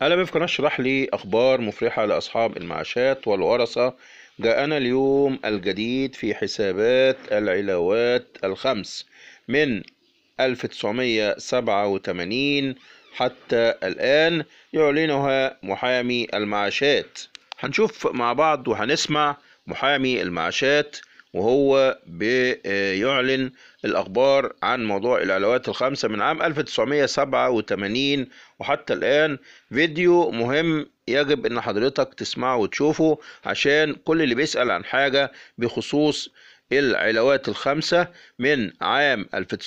أهلا بكم نشرح لي أخبار مفرحة لأصحاب المعاشات والورثة جاءنا اليوم الجديد في حسابات العلاوات الخمس من 1987 حتى الآن يعلنها محامي المعاشات هنشوف مع بعض وهنسمع محامي المعاشات وهو بيعلن الأخبار عن موضوع العلاوات الخمسة من عام 1987 وحتى الآن فيديو مهم يجب إن حضرتك تسمعه وتشوفه عشان كل اللي بيسأل عن حاجة بخصوص العلاوات الخمسة من عام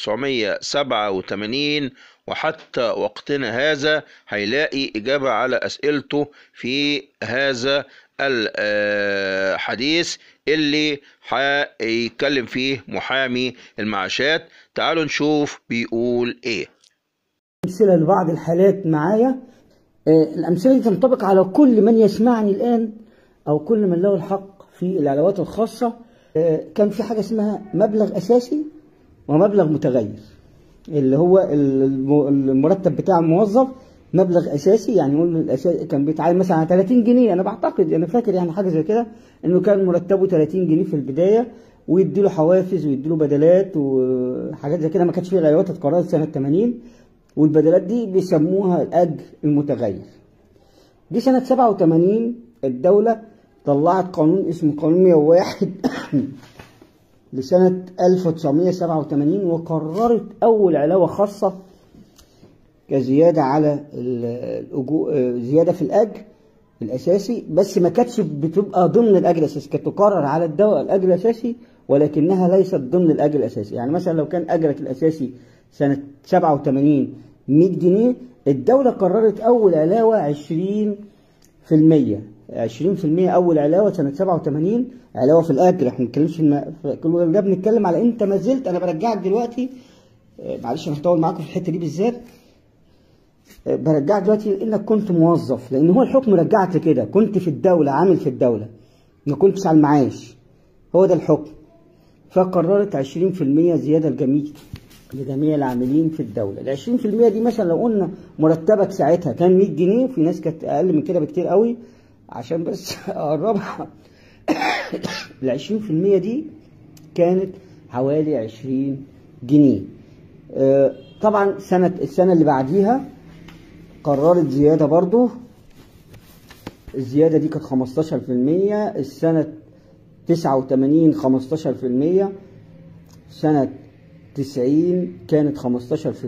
1987 وحتى وقتنا هذا هيلاقي إجابة على أسئلته في هذا الحديث اللي هيتكلم فيه محامي المعاشات تعالوا نشوف بيقول ايه أمثلة لبعض الحالات معايا آه، الأمثلة دي تنطبق على كل من يسمعني الآن أو كل من له الحق في العلاوات الخاصة آه، كان في حاجة اسمها مبلغ أساسي ومبلغ متغير اللي هو الم- المرتب بتاع الموظف مبلغ اساسي يعني نقول الاساسي كان بيتعامل مثلا على 30 جنيه انا بعتقد انا فاكر يعني حاجه زي كده انه كان مرتبه 30 جنيه في البدايه ويديله حوافز ويديله بدلات وحاجات زي كده ما كانش فيه العلاوات اتقررت سنه 80 والبدلات دي بيسموها الاجر المتغير دي سنه 87 الدوله طلعت قانون اسمه قانون 101 لسنة 1987 وقررت أول علاوة خاصة كزيادة على الأجو... زيادة في الأجر الأساسي بس ما كانتش بتبقى ضمن الأجر الأساسي كانت تقرر على الدواء الأجر الأساسي ولكنها ليست ضمن الأجر الأساسي يعني مثلا لو كان أجرك الأساسي سنة 87 100 جنيه الدولة قررت أول علاوة 20 في المية 20% أول علاوة سنة 87 علاوة في الأجر احنا ما بنتكلمش في الم... في كل ده بنتكلم على أنت ما زلت أنا برجعك دلوقتي آه، معلش أنا هطول معاكم في الحتة دي بالذات آه، برجعك دلوقتي لأنك كنت موظف لأن هو الحكم رجعك لكده كنت في الدولة عامل في الدولة ما كنتش على المعاش هو ده الحكم فقررت 20% زيادة لجميع لجميع العاملين في الدولة ال 20% دي مثلا لو قلنا مرتبك ساعتها كان 100 جنيه في ناس كانت أقل من كده بكتير قوي عشان بس أقربها ال 20% دي كانت حوالي 20 جنيه آه، طبعا سنة السنة اللي بعديها قررت زيادة برضو الزيادة دي كانت 15% السنة 89 15% سنة 90 كانت 15%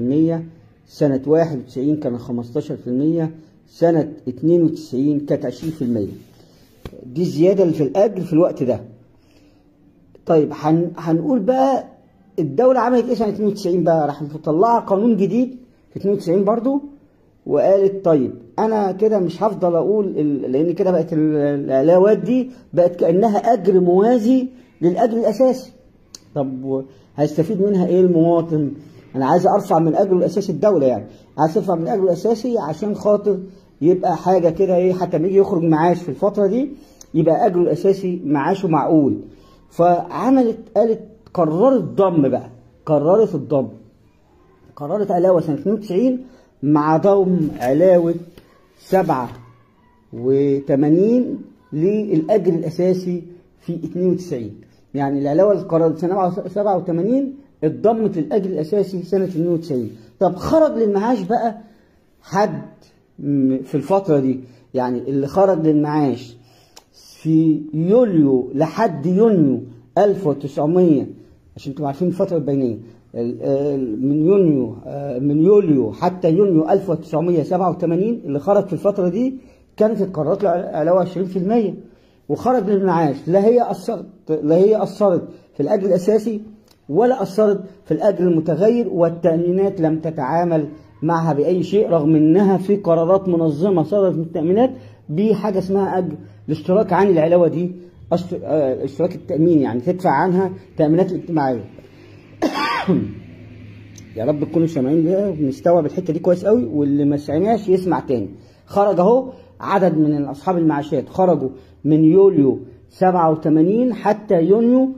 سنة 91 كانت 15% سنة 92 كانت 20% دي الزيادة اللي في الأجر في الوقت ده طيب هن... هنقول بقى الدولة عملت ايه سنة 92 بقى راح مطلعة قانون جديد في 92 برضو وقالت طيب انا كده مش هفضل اقول ال... لان كده بقت ال- العلاوات دي بقت كأنها اجر موازي للاجر الاساسي طب و- هيستفيد منها ايه المواطن انا عايز ارفع من اجره الاساسي الدولة يعني عايز ارفع من اجره الاساسي عشان خاطر يبقى حاجة كده ايه حتى لما يجي يخرج معاش في الفترة دي يبقى اجره الاساسي معاشه معقول فعملت قالت قررت ضم بقى قررت الضم قررت علاوة سنة 92 مع ضم علاوة 87 للأجر الأساسي في 92 يعني العلاوة اللي قررت سنة 87 اتضمت للأجر الأساسي سنة 92 طب خرج للمعاش بقى حد م- في الفترة دي يعني اللي خرج للمعاش في يوليو لحد يونيو 1900 عشان تبقوا عارفين الفترة البينية ال- ال- من يونيو آه، من يوليو حتى يونيو 1987 اللي خرج في الفترة دي كانت القرارات له علاوة 20% وخرج للمعاش لا هي أثرت لا هي أثرت في الأجر الأساسي ولا أثرت في الأجر المتغير والتأمينات لم تتعامل معها بأي شيء رغم أنها في قرارات منظمة صدرت من التأمينات بحاجة اسمها أجر الاشتراك عن العلاوة دي أشت- آه، اشتراك التأمين يعني تدفع عنها تأمينات الاجتماعية يا رب تكونوا سامعين بيها وبنستوعب الحته دي كويس قوي واللي ما سمعش يسمع تاني خرج اهو عدد من اصحاب المعاشات خرجوا من يوليو 87 حتى يونيو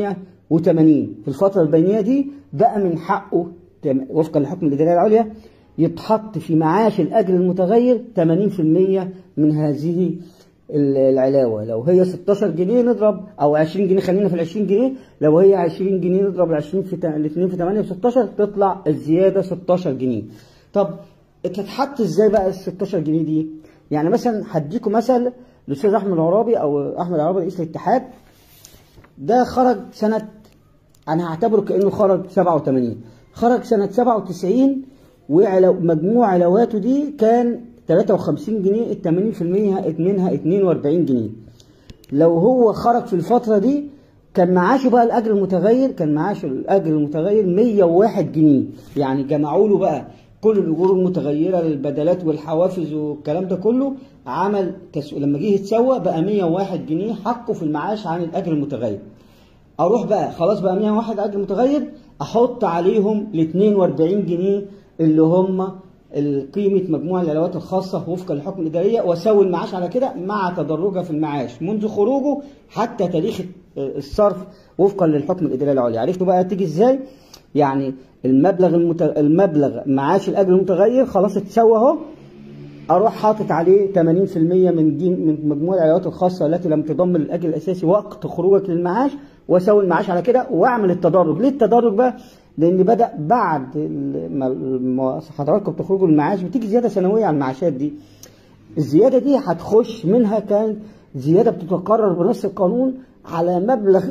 88 في الفتره البينيه دي بقى من حقه تم- وفقا لحكم الاداريه العليا يتحط في معاش الأجر المتغير 80% من هذه ال- العلاوة لو هي 16 جنيه نضرب أو 20 جنيه خلينا في ال 20 جنيه لو هي 20 جنيه نضرب ال 20 في تا- الاثنين في 8 في 16 تطلع الزيادة 16 جنيه طب تتحط ازاي بقى ال 16 جنيه دي؟ يعني مثلا هديكم مثل الاستاذ احمد العرابي او احمد العرابي رئيس الاتحاد ده خرج سنة أنا هعتبره كأنه خرج 87 خرج سنة 97 ومجموع علاواته دي كان 53 جنيه ال 80% منها 42 جنيه لو هو خرج في الفترة دي كان معاشه بقى الأجر المتغير كان معاشه الأجر المتغير 101 جنيه يعني جمعوا له بقى كل الأجور المتغيرة البدلات والحوافز والكلام ده كله عمل تسويق لما جه يتسوى بقى 101 جنيه حقه في المعاش عن الأجر المتغير اروح بقى خلاص بقى 101 اجر متغير احط عليهم ال 42 جنيه اللي هم قيمة مجموع العلاوات الخاصة وفقا للحكم الإدارية وأسوي المعاش على كده مع تدرجها في المعاش منذ خروجه حتى تاريخ الصرف وفقا للحكم الإداري العليا عرفتوا بقى تيجي إزاي؟ يعني المبلغ المت... المبلغ معاش الأجر المتغير خلاص اتسوى أهو اروح حاطط عليه 80% من دي من مجموع العلاوات الخاصه التي لم تضم للاجر الاساسي وقت خروجك للمعاش واسوي المعاش على كده واعمل التدرج ليه التدرج بقى لان بدا بعد ما ما حضراتكم بتخرجوا المعاش بتيجي زياده سنويه على المعاشات دي الزياده دي هتخش منها كان زياده بتتقرر بنص القانون على مبلغ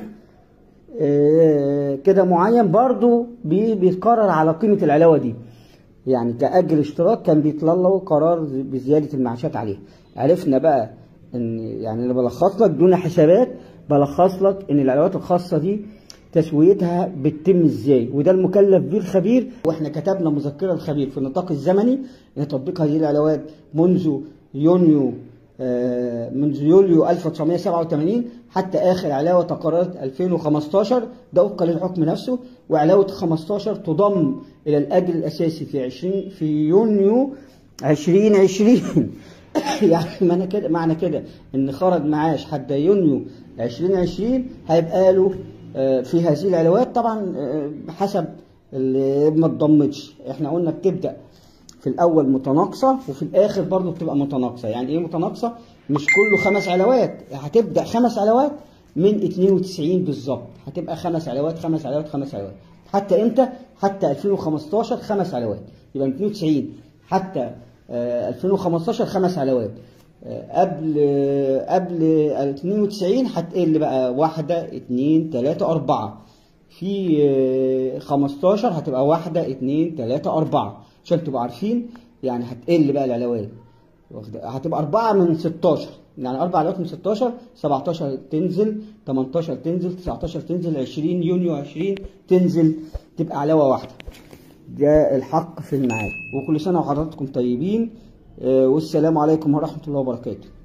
آه، كده معين برضو بي- بيتقرر على قيمه العلاوه دي يعني كأجر اشتراك كان بيطلع له قرار بزيادة المعاشات عليه عرفنا بقى ان يعني انا بلخص لك دون حسابات بلخص لك ان العلاوات الخاصة دي تسويتها بتتم ازاي وده المكلف به الخبير واحنا كتبنا مذكرة الخبير في النطاق الزمني لتطبيق هذه العلاوات منذ يونيو آه، منذ يوليو 1987 حتى اخر علاوه تقررت 2015 ده وفقا للحكم نفسه وعلاوه 15 تضم الى الاجر الاساسي في 20 في يونيو 2020 يعني معنى كده معنى كده ان خرج معاش حتى يونيو 2020 هيبقى له آه، في هذه العلاوات طبعا آه، حسب اللي ما اتضمتش احنا قلنا بتبدا في الاول متناقصه وفي الاخر برضه بتبقى متناقصه يعني ايه متناقصه مش كله خمس علاوات هتبدا خمس علاوات من 92 بالظبط هتبقى خمس علاوات خمس علاوات خمس علاوات حتى امتى حتى 2015 خمس علاوات يبقى من 92 حتى آه، 2015 خمس علاوات آه، قبل آه، قبل 92 هتقل بقى واحده اتنين تلاته اربعه في آه، 15 هتبقى واحدة اتنين تلاتة أربعة عشان تبقوا عارفين يعني هتقل بقى العلاوات واخد- هتبقى أربعة من 16 يعني أربع علاوات من 16 17 تنزل 18 تنزل 19 تنزل 20 يونيو 20 تنزل تبقى علاوة واحدة ده الحق في الميعاد وكل سنة وحضراتكم طيبين آه، والسلام عليكم ورحمة الله وبركاته